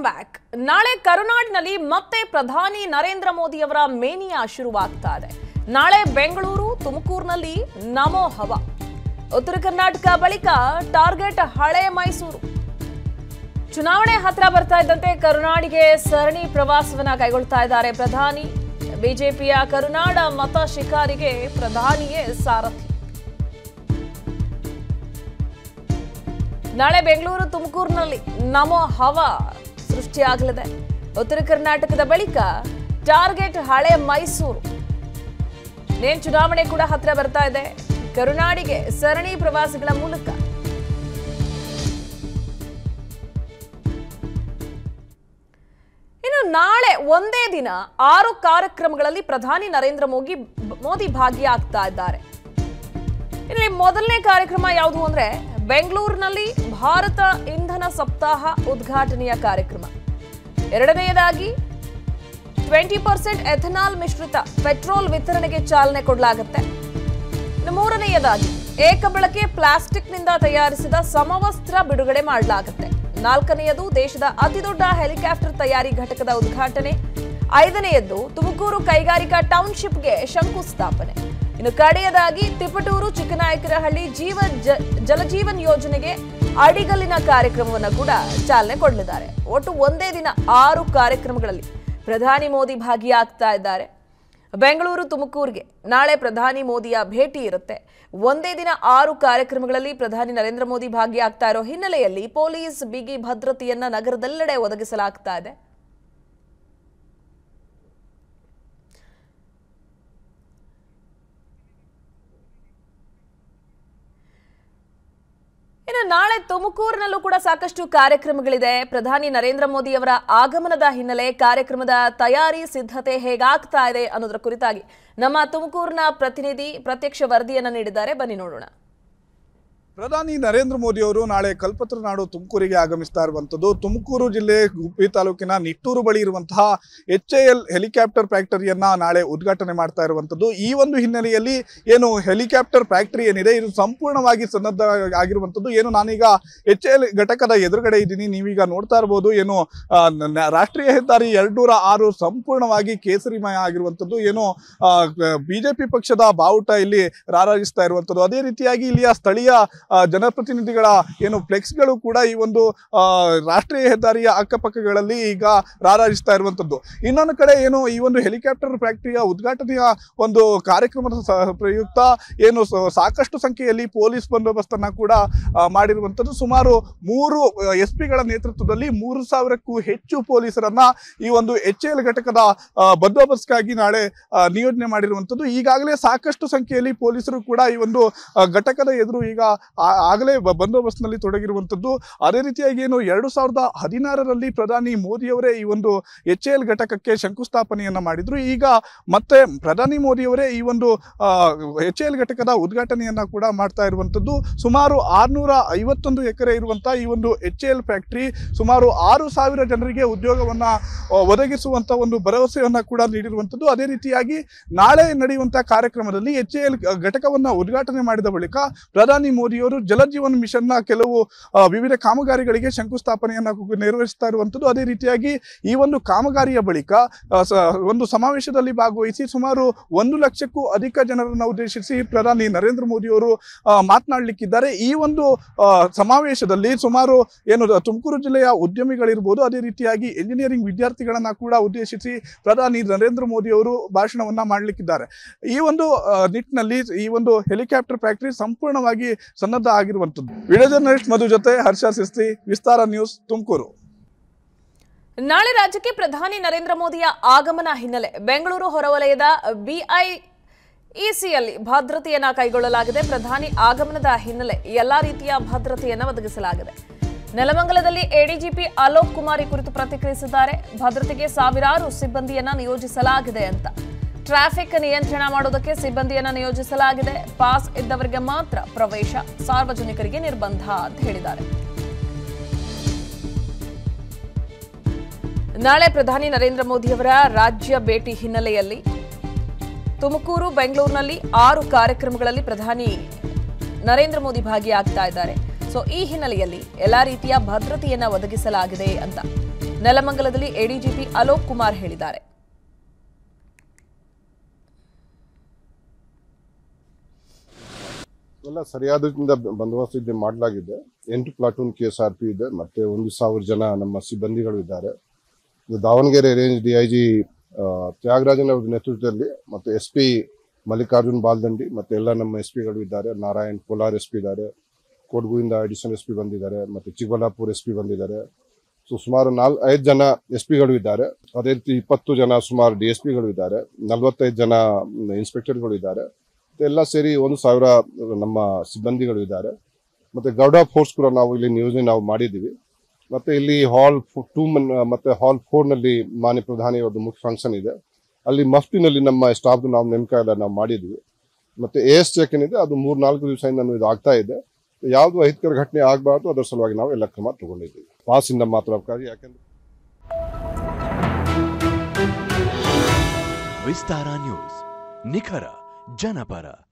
welcome back ನಾಳೆ ಕರುನಾಡಿನಲ್ಲಿ ಮತ್ತೆ ಪ್ರಧಾನಿ ನರೇಂದ್ರ ಮೋದಿ ಅವರ ಮೇನಿಯಾ ಶುರುವಾಗ್ತಾ ಇದೆ ನಾಳೆ ಬೆಂಗಳೂರು ತುಮಕೂರಿನಲ್ಲಿ ನಮೋ ಹವ ಉತ್ತರ ಕರ್ನಾಟಕ ಬಳಿಕ ಟಾರ್ಗೆಟ್ ಹಳೆ ಮೈಸೂರು ಚುನಾವಣೆ ಹತ್ರ ಬರ್ತಾ ಇದ್ದಂತೆ ಕರುನಾಡಿಗೆ ಸರಣಿ ಪ್ರವಾಸವನ್ನ ಕೈಗೊಳ್ತಾ ಇದ್ದಾರೆ ಪ್ರಧಾನಿ ಬಿಜೆಪಿಯ ಕರುನಾಡ ಮತ ಶಿಕಾರಿಗೆ ಪ್ರಧಾನಿಯೇ ಸಾರಥಿ ನಾಳೆ ಬೆಂಗಳೂರು ತುಮಕೂರಿನಲ್ಲಿ ನಮೋ ಹವ ಸೃಷ್ಟಿಯಾಗಲಿದೆ ಉತ್ತರ ಕರ್ನಾಟಕದ ಬಳಿಕ ಟಾರ್ಗೆಟ್ ಹಳೆ ಮೈಸೂರು ನೇನ್ ಚುನಾವಣೆ ಕೂಡ ಹತ್ರ ಬರ್ತಾ ಇದೆ ಕರುನಾಡಿಗೆ ಸರಣಿ ಪ್ರವಾಸಗಳ ಮೂಲಕ ಇನ್ನು ನಾಳೆ ಒಂದೇ ದಿನ ಆರು ಕಾರ್ಯಕ್ರಮಗಳಲ್ಲಿ ಪ್ರಧಾನಿ ನರೇಂದ್ರ ಮೋದಿ ಮೋದಿ ಭಾಗಿಯಾಗ್ತಾ ಇದ್ದಾರೆ ಇಲ್ಲಿ ಮೊದಲನೇ ಕಾರ್ಯಕ್ರಮ ಯಾವುದು ಅಂದ್ರೆ ಬೆಂಗಳೂರಿನಲ್ಲಿ ಭಾರತ ಇಂಧನ ಸಪ್ತಾಹ ಉದ್ಘಾಟನೆಯ ಕಾರ್ಯಕ್ರಮ ಎರಡನೆಯದಾಗಿ ಟ್ವೆಂಟಿ ಪರ್ಸೆಂಟ್ ಎಥನಾಲ್ ಮಿಶ್ರಿತ ಪೆಟ್ರೋಲ್ ವಿತರಣೆಗೆ ಚಾಲನೆ ಕೊಡಲಾಗುತ್ತೆ ಇನ್ನು ಮೂರನೆಯದಾಗಿ ಏಕಬಳಕೆ ಪ್ಲಾಸ್ಟಿಕ್ನಿಂದ ತಯಾರಿಸಿದ ಸಮವಸ್ತ್ರ ಬಿಡುಗಡೆ ಮಾಡಲಾಗುತ್ತೆ ನಾಲ್ಕನೆಯದು ದೇಶದ ಅತಿದೊಡ್ಡ ಹೆಲಿಕಾಪ್ಟರ್ ತಯಾರಿ ಘಟಕದ ಉದ್ಘಾಟನೆ ಐದನೆಯದ್ದು ತುಮಕೂರು ಕೈಗಾರಿಕಾ ಟೌನ್ಶಿಪ್ಗೆ ಶಂಕುಸ್ಥಾಪನೆ ಇನ್ನು ಕಡೆಯದಾಗಿ ತಿಪಟೂರು ಚಿಕ್ಕನಾಯಕನಹಳ್ಳಿ ಜೀವ ಜ- ಜಲಜೀವನ್ ಯೋಜನೆಗೆ ಅಡಿಗಲ್ಲಿನ ಕಾರ್ಯಕ್ರಮವನ್ನು ಕೂಡ ಚಾಲನೆ ಕೊಡಲಿದ್ದಾರೆ ಒಟ್ಟು ಒಂದೇ ದಿನ ಆರು ಕಾರ್ಯಕ್ರಮಗಳಲ್ಲಿ ಪ್ರಧಾನಿ ಮೋದಿ ಭಾಗಿಯಾಗ್ತಾ ಇದ್ದಾರೆ ಬೆಂಗಳೂರು ತುಮಕೂರಿಗೆ ನಾಳೆ ಪ್ರಧಾನಿ ಮೋದಿಯ ಭೇಟಿ ಇರುತ್ತೆ ಒಂದೇ ದಿನ ಆರು ಕಾರ್ಯಕ್ರಮಗಳಲ್ಲಿ ಪ್ರಧಾನಿ ನರೇಂದ್ರ ಮೋದಿ ಭಾಗಿಯಾಗ್ತಾ ಇರೋ ಹಿನ್ನೆಲೆಯಲ್ಲಿ ಪೊಲೀಸ್ ಬಿಗಿ ಭದ್ರತೆಯನ್ನ ನಗರದೆಲ್ಲೆಡೆ ಒದಗಿಸಲಾಗ್ತಾ ಇದೆ ಇನ್ನು ನಾಳೆ ತುಮಕೂರಿನಲ್ಲೂ ಕೂಡ ಸಾಕಷ್ಟು ಕಾರ್ಯಕ್ರಮಗಳಿದೆ ಪ್ರಧಾನಿ ನರೇಂದ್ರ ಮೋದಿ ಅವರ ಆಗಮನದ ಹಿನ್ನೆಲೆ ಕಾರ್ಯಕ್ರಮದ ತಯಾರಿ ಸಿದ್ಧತೆ ಹೇಗಾಗ್ತಾ ಇದೆ ಅನ್ನೋದರ ಕುರಿತಾಗಿ ನಮ್ಮ ತುಮಕೂರಿನ ಪ್ರತಿನಿಧಿ ಪ್ರತ್ಯಕ್ಷ ವರದಿಯನ್ನ ನೀಡಿದ್ದಾರೆ ಬನ್ನಿ ನೋಡೋಣ ಪ್ರಧಾನಿ ನರೇಂದ್ರ ಮೋದಿ ಅವರು ನಾಳೆ ಕಲ್ಪತರು ನಾಡು ತುಮಕೂರಿಗೆ ಆಗಮಿಸ್ತಾ ಇರುವಂತದ್ದು ತುಮಕೂರು ಜಿಲ್ಲೆ ಗುಬ್ಬಿ ತಾಲೂಕಿನ ನಿಟ್ಟೂರು ಬಳಿ ಇರುವಂತಹ ಎಚ್ ಎಲ್ ಹೆಲಿಕಾಪ್ಟರ್ ಫ್ಯಾಕ್ಟರಿಯನ್ನ ನಾಳೆ ಉದ್ಘಾಟನೆ ಮಾಡ್ತಾ ಇರುವಂತದ್ದು ಈ ಒಂದು ಹಿನ್ನೆಲೆಯಲ್ಲಿ ಏನು ಹೆಲಿಕಾಪ್ಟರ್ ಫ್ಯಾಕ್ಟರಿ ಏನಿದೆ ಇದು ಸಂಪೂರ್ಣವಾಗಿ ಸನ್ನದ್ಧ ಆಗಿರುವಂತದ್ದು ಏನು ನಾನೀಗ ಎಚ್ ಎಲ್ ಘಟಕದ ಎದುರುಗಡೆ ಇದ್ದೀನಿ ನೀವೀಗ ನೋಡ್ತಾ ಇರಬಹುದು ಏನು ಆ, ನ- ರಾಷ್ಟ್ರೀಯ ಹೆದ್ದಾರಿ ಎರಡ್ನೂರ ಆರು ಸಂಪೂರ್ಣವಾಗಿ ಕೇಸರಿಮಯ ಆಗಿರುವಂತದ್ದು ಏನು ಬಿಜೆಪಿ ಪಕ್ಷದ ಬಾವುಟ ಇಲ್ಲಿ ರಾರಾಜಿಸ್ತಾ ಇರುವಂತದ್ದು ಅದೇ ರೀತಿಯಾಗಿ ಇಲ್ಲಿಯ ಸ್ಥಳೀಯ ಆ, ಜನಪ್ರತಿನಿಧಿಗಳ ಏನು ಫ್ಲೆಕ್ಸ್ಗಳು ಕೂಡ ಈ ಒಂದು ಆ, ರಾಷ್ಟ್ರೀಯ ಹೆದ್ದಾರಿಯ ಅಕ್ಕಪಕ್ಕಗಳಲ್ಲಿ ಈಗ ರಾರಾಜಿಸ್ತಾ ಇರುವಂತದ್ದು ಇನ್ನೊಂದು ಕಡೆ ಏನು ಈ ಒಂದು ಹೆಲಿಕಾಪ್ಟರ್ ಫ್ಯಾಕ್ಟರಿಯ ಉದ್ಘಾಟನೆಯ ಒಂದು ಕಾರ್ಯಕ್ರಮದ ಸ- ಪ್ರಯುಕ್ತ ಏನು ಸ- ಸಾಕಷ್ಟು ಸಂಖ್ಯೆಯಲ್ಲಿ ಪೊಲೀಸ್ ಬಂದೋಬಸ್ತನ್ನ ಕೂಡ ಆ, ಮಾಡಿರುವಂತದ್ದು ಸುಮಾರು ಮೂರು ಎಸ್ ಪಿಗಳ ನೇತೃತ್ವದಲ್ಲಿ ಮೂರು ಸಾವಿರಕ್ಕೂ ಹೆಚ್ಚು ಪೊಲೀಸರನ್ನ ಈ ಒಂದು ಎಚ್ ಎಲ್ ಘಟಕದ ಆ, ಬಂದೋಬಸ್ತ್ಗಾಗಿ ನಾಳೆ ಆ, ನಿಯೋಜನೆ ಮಾಡಿರುವಂತದ್ದು ಈಗಾಗಲೇ ಸಾಕಷ್ಟು ಸಂಖ್ಯೆಯಲ್ಲಿ ಪೊಲೀಸರು ಕೂಡ ಈ ಒಂದು ಆ, ಘಟಕದ ಎದುರು ಈಗ ಆ- ಆಗಲೇ ಬ- ಬಂದೋಬಸ್ತ್ನಲ್ಲಿ ತೊಡಗಿರುವಂತದ್ದು ಅದೇ ರೀತಿಯಾಗಿ ಏನು ಎರಡು ಸಾವಿರದ ಹದಿನಾರರಲ್ಲಿ ಪ್ರಧಾನಿ ಮೋದಿಯವರೇ ಈ ಒಂದು ಎಚ್ ಎಲ್ ಘಟಕಕ್ಕೆ ಶಂಕುಸ್ಥಾಪನೆಯನ್ನ ಮಾಡಿದ್ರು ಈಗ ಮತ್ತೆ ಪ್ರಧಾನಿ ಮೋದಿಯವರೇ ಈ ಒಂದು ಎಚ್ ಎಲ್ ಘಟಕದ ಉದ್ಘಾಟನೆಯನ್ನ ಕೂಡ ಮಾಡ್ತಾ ಇರುವಂತದ್ದು ಸುಮಾರು ಆರ್ನೂರ ಐವತ್ತೊಂದು ಎಕರೆ ಇರುವಂತಹ ಈ ಒಂದು ಎಚ್ ಎಲ್ ಫ್ಯಾಕ್ಟರಿ ಸುಮಾರು ಆರು ಸಾವಿರ ಜನರಿಗೆ ಉದ್ಯೋಗವನ್ನ ಆ, ಒದಗಿಸುವಂತ ಒಂದು ಭರವಸೆಯನ್ನ ಕೂಡ ನೀಡಿರುವಂತದ್ದು ಅದೇ ರೀತಿಯಾಗಿ ನಾಳೆ ನಡೆಯುವಂತಹ ಕಾರ್ಯಕ್ರಮದಲ್ಲಿ ಎಚ್ ಎಲ್ ಘಟಕವನ್ನ ಉದ್ಘಾಟನೆ ಮಾಡಿದ ಬಳಿಕ ಪ್ರಧಾನಿ ಮೋದಿಯವರು ಜಲಜೀವನ್ ಮಿಷನ್ನ ಕೆಲವು ಆ, ವಿವಿಧ ಕಾಮಗಾರಿಗಳಿಗೆ ಶಂಕುಸ್ಥಾಪನೆಯನ್ನ ಕು- ನಿರ್ವಹಿಸ್ತಾ ಇರುವಂತದ್ದು ಅದೇ ರೀತಿಯಾಗಿ ಈ ಒಂದು ಕಾಮಗಾರಿಯ ಬಳಿಕ ಆ, ಸ- ಒಂದು ಸಮಾವೇಶದಲ್ಲಿ ಭಾಗವಹಿಸಿ ಸುಮಾರು ಒಂದು ಲಕ್ಷಕ್ಕೂ ಅಧಿಕ ಜನರನ್ನ ಉದ್ದೇಶಿಸಿ ಪ್ರಧಾನಿ ನರೇಂದ್ರ ಮೋದಿಯವರು ಆ, ಮಾತನಾಡಲಿಕ್ಕಿದ್ದಾರೆ ಈ ಒಂದು ಆ, ಸಮಾವೇಶದಲ್ಲಿ ಸುಮಾರು ಏನು ತುಮಕೂರು ಜಿಲ್ಲೆಯ ಉದ್ಯಮಿಗಳಿರ್ಬೋದು ಅದೇ ರೀತಿಯಾಗಿ ಎಂಜಿನಿಯರಿಂಗ್ ವಿದ್ಯಾರ್ಥಿಗಳನ್ನ ಕೂಡ ಉದ್ದೇಶಿಸಿ ಪ್ರಧಾನಿ ನರೇಂದ್ರ ಮೋದಿ ಅವರು ಭಾಷಣವನ್ನ ಮಾಡಲಿಕ್ಕಿದ್ದಾರೆ ಈ ಒಂದು ಆ, ನಿಟ್ಟಿನಲ್ಲಿ ಈ ಒಂದು ಹೆಲಿಕಾಪ್ಟರ್ ಫ್ಯಾಕ್ಟರಿ ಸಂಪೂರ್ಣವಾಗಿ ಸನ್ನದ್ಧ ಆಗಿರುವಂತದ್ದು ವಿಡಿಯೋ ಜರ್ನಲಿಸ್ಟ್ ಮಧು ಜೊತೆ ಹರ್ಷ ಸಿಸ್ತಿ ವಿಸ್ತಾರ ನ್ಯೂಸ್ ತುಮಕೂರು ನಾಳೆ ರಾಜ್ಯಕ್ಕೆ ಪ್ರಧಾನಿ ನರೇಂದ್ರ ಮೋದಿಯ ಆಗಮನ ಹಿನ್ನೆಲೆ ಬೆಂಗಳೂರು ಹೊರವಲಯದ ಬಿಐ ಇಸಿಯಲ್ಲಿ ಭದ್ರತೆಯನ್ನ ಕೈಗೊಳ್ಳಲಾಗಿದೆ ಪ್ರಧಾನಿ ಆಗಮನದ ಹಿನ್ನೆಲೆ ಎಲ್ಲಾ ರೀತಿಯ ಭದ್ರತೆಯನ್ನ ಒದಗಿಸಲಾಗಿದೆ ನೆಲಮಂಗಲದಲ್ಲಿ ಎಡಿಜಿಪಿ ಅಲೋಕ್ ಕುಮಾರ್ ಈ ಕುರಿತು ಪ್ರತಿಕ್ರಿಯಿಸಿದ್ದಾರೆ ಭದ್ರತೆಗೆ ಸಾವಿರಾರು ಸಿಬ್ಬಂದಿಯನ್ನ ನಿಯೋಜಿಸಲಾಗಿದೆ ಅಂತ ಟ್ರಾಫಿಕ್ ನಿಯಂತ್ರಣ ಮಾಡೋದಕ್ಕೆ ಸಿಬ್ಬಂದಿಯನ್ನ ನಿಯೋಜಿಸಲಾಗಿದೆ ಪಾಸ್ ಇದ್ದವರಿಗೆ ಮಾತ್ರ ಪ್ರವೇಶ ಸಾರ್ವಜನಿಕರಿಗೆ ನಿರ್ಬಂಧ ಅಂತ ಹೇಳಿದ್ದಾರೆ ನಾಳೆ ಪ್ರಧಾನಿ ನರೇಂದ್ರ ಮೋದಿಯವರ ರಾಜ್ಯ ಭೇಟಿ ಹಿನ್ನೆಲೆಯಲ್ಲಿ ತುಮಕೂರು ಬೆಂಗಳೂರಿನಲ್ಲಿ ಆರು ಕಾರ್ಯಕ್ರಮಗಳಲ್ಲಿ ಪ್ರಧಾನಿ ನರೇಂದ್ರ ಮೋದಿ ಭಾಗಿಯಾಗ್ತಾ ಇದ್ದಾರೆ ಸೊ ಈ ಹಿನ್ನೆಲೆಯಲ್ಲಿ ಎಲ್ಲಾ ರೀತಿಯ ಭದ್ರತೆಯನ್ನ ಒದಗಿಸಲಾಗಿದೆ ಅಂತ ನೆಲಮಂಗಲದಲ್ಲಿ ಎಡಿಜಿಪಿ ಅಲೋಕ್ ಕುಮಾರ್ ಹೇಳಿದ್ದಾರೆ ಎಲ್ಲ ಸರಿಯಾದದಿಂದ ಬಂದೋಬಸ್ತ್ ಇದೆ ಮಾಡಲಾಗಿದೆ ಎಂಟು platoon K S R P ಇದೆ ಮತ್ತೆ ಒಂದು ಸಾವಿರ ಜನ ನಮ್ಮ ಸಿಬ್ಬಂದಿಗಳು ಇದ್ದಾರೆ ಇದು Davanagere range D I G Thyagarajan ಅವರ ನೇತೃತ್ವದಲ್ಲಿ ಮತ್ತೆ ಎಸ್ ಪಿ ಮಲ್ಲಿಕಾರ್ಜುನ್ ಬಾಲ್ದಂಡಿ ಮತ್ತೆ ಎಲ್ಲ ನಮ್ಮ ಎಸ್ ಪಿಗಳು ಇದ್ದಾರೆ ನಾರಾಯಣ್ ಕೋಲಾರ್ ಎಸ್ ಪಿ ಇದ್ದಾರೆ ಕೊಡಗುಯಿಂದ ಅಡಿಷನಲ್ ಎಸ್ ಪಿ ಬಂದಿದ್ದಾರೆ ಮತ್ತೆ ಚಿಕ್ಕಬಳ್ಳಾಪುರ ಎಸ್ ಪಿ ಬಂದಿದ್ದಾರೆ ಸೊ ಸುಮಾರು ನಾಲ್ ಐದು ಜನ ಎಸ್ ಪಿಗಳು ಇದ್ದಾರೆ ಅದೇ ರೀತಿ ಇಪ್ಪತ್ತು ಜನ ಸುಮಾರು ಡಿ ಎಸ್ ಪಿಗಳು ಇದ್ದಾರೆ ನಲವತ್ತೈದು ಜನ ಇನ್ಸ್ಪೆಕ್ಟರ್ಗಳು ಇದ್ದಾರೆ ಮತ್ತೆ ಎಲ್ಲ ಸೇರಿ ಒಂದು ಸಾವಿರ ನಮ್ಮ ಸಿಬ್ಬಂದಿಗಳು ಇದ್ದಾರೆ ಮತ್ತೆ ಗೌಡ ಫೋರ್ಸ್ ಕೂಡ ನಾವು ಇಲ್ಲಿ ನಿಯೋಜನೆ ನಾವು ಮಾಡಿದ್ದೀವಿ ಮತ್ತೆ ಇಲ್ಲಿ ಹಾಲ್ ಟೂ ಮತ್ತೆ ಹಾಲ್ ಫೋರ್ ನಲ್ಲಿ ಮಾನ್ಯ ಪ್ರಧಾನಿ ಅವ್ರದ್ದು ಮುಖ್ಯ ಫಂಕ್ಷನ್ ಇದೆ ಅಲ್ಲಿ ಮಫ್ಟಿನಲ್ಲಿ ನಮ್ಮ ಸ್ಟಾಫ್ ನಾವು ನೇಮಕ ಎಲ್ಲ ನಾವು ಮಾಡಿದ್ವಿ ಮತ್ತೆ ಎ ಎಸ್ ಚೆಕ್ ಏನಿದೆ ಅದು ಮೂರ್ ನಾಲ್ಕು ದಿವಸದಿಂದ ಇದು ಆಗ್ತಾ ಇದೆ ಯಾವುದು ಅಹಿತಕರ ಘಟನೆ ಆಗಬಾರ್ದು ಅದರ ಸಲುವಾಗಿ ನಾವು ಎಲ್ಲ ಕ್ರಮ ತಗೊಂಡಿದ್ದೀವಿ ಪಾಸಿಂದ ಮಾತ್ರ ಅವಕಾಶ ಯಾಕಂದ್ರೆ ವಿಸ್ತಾರ ನ್ಯೂಸ್ ನಿಖರ ಜನಪರ